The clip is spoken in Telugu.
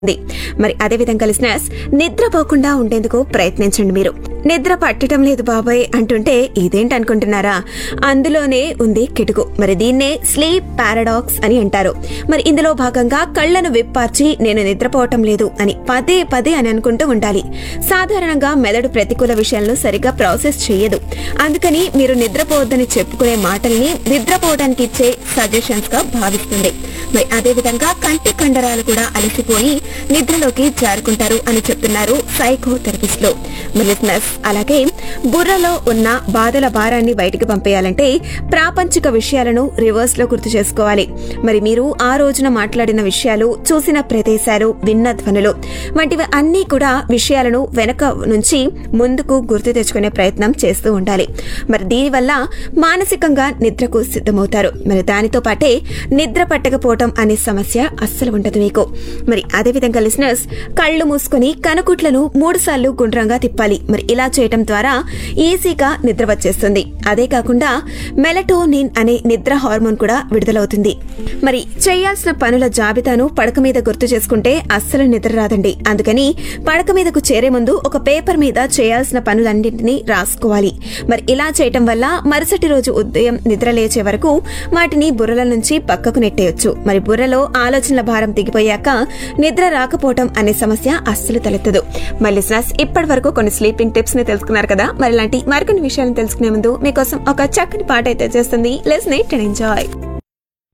ఉంది. మరి అదే విధంగా లిసినర్స్ నిద్రపోకుండా ఉండేందుకు ప్రయత్నించండి మీరు నిద్ర పట్టడం లేదు బాబాయ్ అంటుంటే ఇదేంటి అనుకుంటున్నారా అందులోనే ఉంది కిటుకు మరి దీన్నే స్లీప్ పారాడాక్స్ అని అంటారు మరి ఇందులో భాగంగా కళ్ళను విప్పార్చి నేను నిద్రపోవటం లేదు అని పదే పదే అని అనుకుంటూ ఉండాలి సాధారణంగా మెదడు ప్రతికూల విషయాలను సరిగ్గా ప్రాసెస్ చేయదు అందుకని మీరు నిద్రపోవద్దని చెప్పుకునే మాటల్ని నిద్రపోవడానికి ఇచ్చే సజెషన్స్ గా భావిస్తుంది మరి అదే విధంగా కంటి కండరాలు కూడా అలసిపోయి నిద్రలోకి జారుకుంటారు అని చెప్తున్నారు సైకో థెరపిస్టులు లిస్నర్స్ అలాగే బుర్రలో ఉన్న బాధల భారాన్ని బయటికి పంపేయాలంటే ప్రాపంచిక విషయాలను రివర్స్ లో గుర్తు చేసుకోవాలి మరి మీరు ఆ రోజున మాట్లాడిన విషయాలు చూసిన ప్రదేశాలు విన్న ధ్వనులు వంటివి అన్నీ కూడా విషయాలను వెనక నుంచి ముందుకు గుర్తు తెచ్చుకునే ప్రయత్నం చేస్తూ ఉండాలి మరి దీనివల్ల మానసికంగా నిద్రకు సిద్ధమవుతారు మరి దానితో పాటే నిద్ర పట్టకపోవటం అనే సమస్య అస్సలు ఉండదు మీకు మరి అదే విధంగా లిసనర్స్ కళ్ళు మూసుకొని కనుకుట్లను మూడు సార్లు గుండ్రంగా తిప్పాలి మరి ఇలా చేయటం ద్వారా ఈజీగా నిద్ర వచ్చేస్తుంది అదే కాకుండా మెలటోనిన్ అనే నిద్ర హార్మోన్ కూడా విడుదలవుతుంది మరి చేయాల్సిన పనుల జాబితాను పడక మీద గుర్తు చేసుకుంటే అస్సలు నిద్ర రాదండి అందుకని పడక మీదకు చేరే ముందు ఒక పేపర్ మీద చేయాల్సిన పనులన్నింటినీ రాసుకోవాలి మరి ఇలా చేయటం వల్ల మరుసటి రోజు ఉదయం నిద్ర లేచే వరకు వాటిని బుర్రల నుంచి పక్కకు నెట్టేయొచ్చు మరి బుర్రలో ఆలోచనల భారం దిగిపోయాక నిద్ర రాకపోవటం అనే సమస్య అస్సలు తలెత్తదు మరి లిసనర్స్ ఇప్పటి వరకు కొన్ని స్లీపింగ్ టిప్స్ ని తెలుసుకున్నారు కదా మరి ఇలాంటి మరికొన్ని విషయాలను తెలుసుకునే ముందు మీకోసం ఒక చక్కని పాట అయితే చేస్తుంది లెస్ నైట్ అండ్ ఎంజాయ్